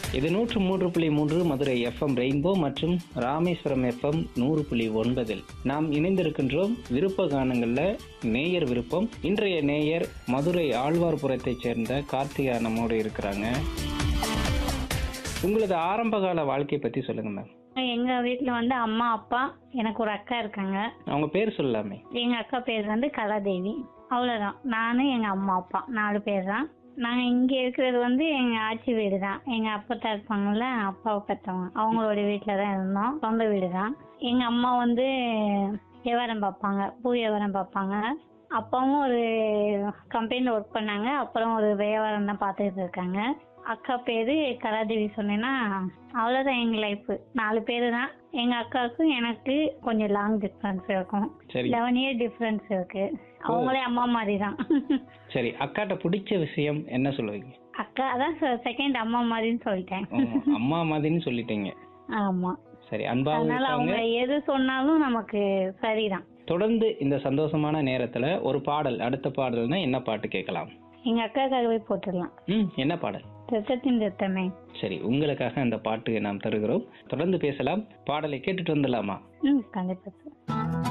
இது நூற்று மூன்று புள்ளி மூன்று மதுரை எஃப்எம் ரெயின்போ மற்றும் ராமேஸ்வரம் எஃப்எம் நூறு புள்ளி ஒன்பதில் நாம் இணைந்திருக்கின்றோம் விருப்ப கானங்கள்ல நேயர் விருப்பம் இன்றைய நேயர் மதுரை ஆழ்வார்புரத்தைச் சேர்ந்த கார்த்திகா நம்மோடு இருக்கிறாங்க உங்களது ஆரம்பகால வாழ்க்கையை பத்தி சொல்லுங்க மேம் எங்க வீட்ல வந்து அம்மா அப்பா எனக்கு ஒரு அக்கா இருக்காங்க அவங்க பேர் சொல்லலாமே எங்க அக்கா பேர் வந்து கலாதேவி அவ்வளவுதான் நானு எங்க அம்மா அப்பா நாலு பேர் தான் நாங்க இங்க இருக்கிறது வந்து எங்க ஆச்சி வீடு தான் எங்க அப்பத்தா இருப்பாங்கல்ல அப்பாவை பெற்றவங்க அவங்களோட வீட்டுல தான் இருந்தோம் சொந்த வீடு தான் எங்க அம்மா வந்து வியாபாரம் பார்ப்பாங்க பூ வியாபாரம் பார்ப்பாங்க அப்பாவும் ஒரு கம்பெனில ஒர்க் பண்ணாங்க அப்புறம் ஒரு வியாபாரம் தான் பார்த்துட்டு இருக்காங்க அக்கா பேரு கலாதேவி சொன்னேன்னா அவ்வளவுதான் எங்க லைஃப் நாலு பேரு தான் எங்க அக்காவுக்கும் எனக்கு கொஞ்சம் லாங் டிஃபரன்ஸ் இருக்கும் சரி லெவன் இயர் டிஃபரன்ஸ் இருக்கு அவங்களே அம்மா மாதிரி தான் சரி அக்காட்ட பிடிச்ச விஷயம் என்ன சொல்லுவீங்க அக்கா அதான் செகண்ட் அம்மா மாதிரின்னு சொல்லிட்டேன் ஓ, அம்மா மாதிரின்னு சொல்லிட்டீங்க ஆமா சரி அன்பாவும் அதனால இருப்பாங்க அவங்க எது சொன்னாலும் நமக்கு சரிதான் தொடர்ந்து இந்த சந்தோஷமான நேரத்துல ஒரு பாடல் அடுத்த பாடல்னா என்ன பாட்டு கேட்கலாம் எங்க அக்காக்காகவே போட்டுடலாம் ம் என்ன பாடல் ரத்தத்தின் ரத்தமே சரி உங்களுக்காக அந்த பாட்டு நாம் தருகிறோம் தொடர்ந்து பேசலாம் பாடலை கேட்டுட்டு வந்துடலாமா ம் கண்டிப்பா சார்